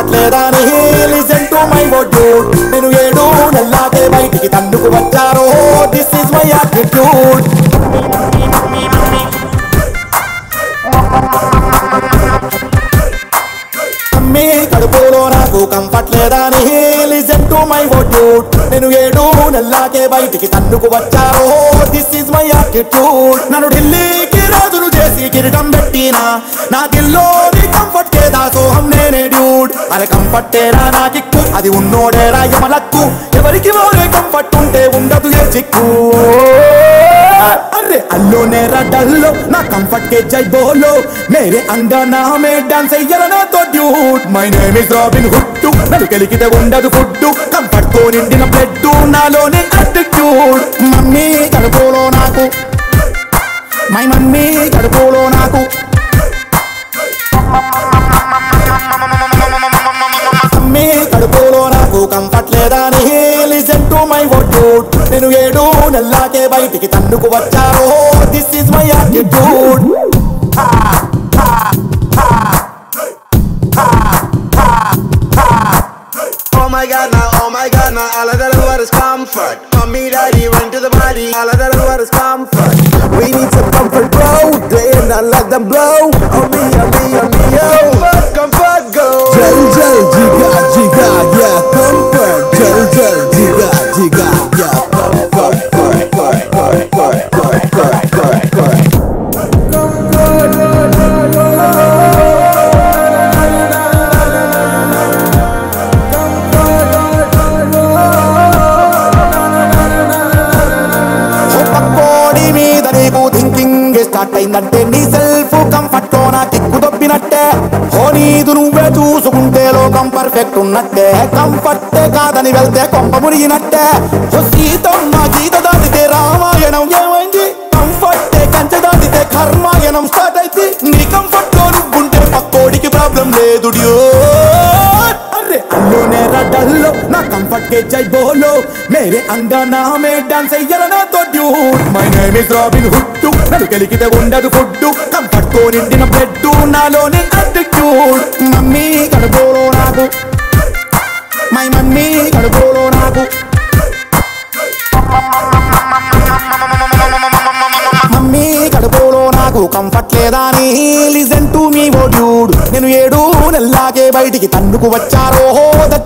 Comfort లేదా అని listen to my word నేను ఏడు నెల్లాకే బయటికి తన్నుకు వచ్చారో దిస్ ఇస్ మై యాటిట్యూడ్ అమ్మి కడుపులో నాకు కంఫర్ట్ లేదా అని లిసన్ టు మై వర్డ్ నేను ఏడు నెల్లాకే బయటికి తన్నుకు వచ్చారో దిస్ ఇస్ మై యాటిట్యూడ్ నన్ను ఢిల్లీకి రాజును చేసి కిరీటం పెట్టినా నా దిల్లోని కంఫర్ట్ కే దాసోహం నేనే డ్యూడ్ అరే కంఫర్ట్ ఏరా నా కిక్కు అది ఉన్నోడేరా యమలక్కు ఎవరికి మోరే కంఫర్ట్ ఉంటే ఉండదు ఏ చిక్కు अरे अल्लो ने डल्लो ना कंफर्ट के जय बोलो मेरे अंडर ना में डांस ఎరనా తో dude my name is Robin Hood నన్ను కలిగితే ఉండదు ఫుడ్ కంఫర్ట్ తో నిండిన బ్లడ్ నాలోనే అటిట్యూడ్ మమ్మీ కడుపులో నాకు మై మమ్మీ కడుపులో నాకు మమ్మీ కడుపులో నాకు కంఫర్ట్ లేదా అని లిసన్ టు మై వర్డ్ నేను ఏడు నెల్లాకే బయటికి తన్నుకు వచ్చారో this is my attitude Oh my god, now, oh my god, now all of that is what is comfort. Mommy, daddy, run to the body, all of that is what is comfort. We need some comfort, bro. They and I let them blow. On me, on me, on me, yo. Comfort, comfort, go. Jal jal jiga jiga yeah comfort Jal jal jiga jiga yeah comfort comfort comfort comfort comfort ఓ పక్కోడి మీద నీకు thinking start అయిందంటే నీ self comfort తో నా kick దొబ్బినట్టే ఓ నీదు నువ్వే చూసుకుంటే లోకం పర్ఫెక్ట్ ఉన్నట్టే కంఫర్ట్ కాదని వెళ్తే కొంప మునిగినట్టే ఓ సీతమ్మ గీత దాటితే రామాయణం ఏమైంది కంఫర్ట్ కంచె దాటితే కర్మాయణం స్టార్ట్ అయితే నీ కంఫర్ట్ లో నువ్వుంటే పక్కోడికి ప్రాబ్లం లేదు డ్యూడ్ अरे अल्लो ने डल्लो ना कंफर्ट के जय बोलो मेरे अंडर ना में डांस ఎరనా తో dude my name is Robin Hood నన్ను కలిగితే ఉండదు ఫుడ్ కంఫర్ట్ తో నిండిన బ్లడ్ నాలోని అటిట్యూడ్ మమ్మీ కడుపులో నాకు మై మమ్మీ కడుపులో నాకు మమ్మీ కడుపులో నాకు కంఫర్ట్ లేదా అని listen to me oh dude నేను ఏడు నెల్లాకే బయటికి తన్నుకు వచ్చారో ద